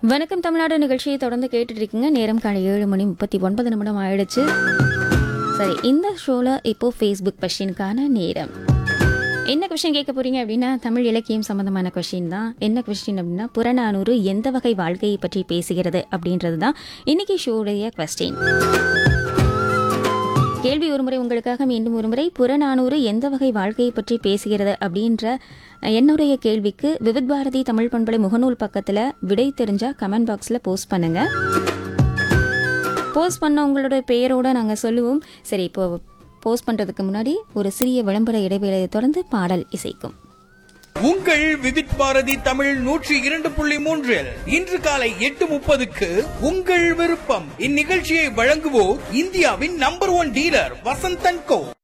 வணக்கம் தமிழ்நாடு நிகழ்ச்சியை தொடர்ந்து கேட்டுட்டு இருக்கீங்க நேரம் காலை ஏழு மணி முப்பத்தி ஒன்பது நிமிடம் ஆயிடுச்சு சரி இந்த ஷோவில் இப்போ ஃபேஸ்புக் கொஷினுக்கான நேரம் என்ன கொஷின் கேட்க போறீங்க அப்படின்னா தமிழ் இலக்கியம் சம்பந்தமான கொஷின் தான் என்ன கொஸ்டின் அப்படின்னா புறநானூறு எந்த வகை வாழ்க்கையை பற்றி பேசுகிறது அப்படின்றது தான் இன்னைக்கு ஷோடைய கொஸ்டின் கேள்வி ஒருமுறை உங்களுக்காக மீண்டும் ஒருமுறை புறநானூறு எந்த வகை வாழ்க்கையை பற்றி பேசுகிறது அப்படின்ற என்னுடைய கேள்விக்கு விவித் பாரதி தமிழ் பண்பலை முகநூல் பக்கத்தில் விடை தெரிஞ்சா கமெண்ட் பாக்ஸில் போஸ்ட் பண்ணுங்க போஸ்ட் பண்ண உங்களோட பெயரோட நாங்கள் சொல்லுவோம் சரி இப்போ போஸ்ட் பண்ணுறதுக்கு முன்னாடி ஒரு சிறிய விளம்பர இடைவேளையை தொடர்ந்து பாடல் இசைக்கும் உங்கள் விவித் பாரதி தமிழ் நூற்றி இரண்டு புள்ளி மூன்றில் இன்று காலை எட்டு முப்பதுக்கு உங்கள் விருப்பம் இந்நிகழ்ச்சியை வழங்குவோர் இந்தியாவின் நம்பர் ஒன் டீலர் வசந்தன் கோ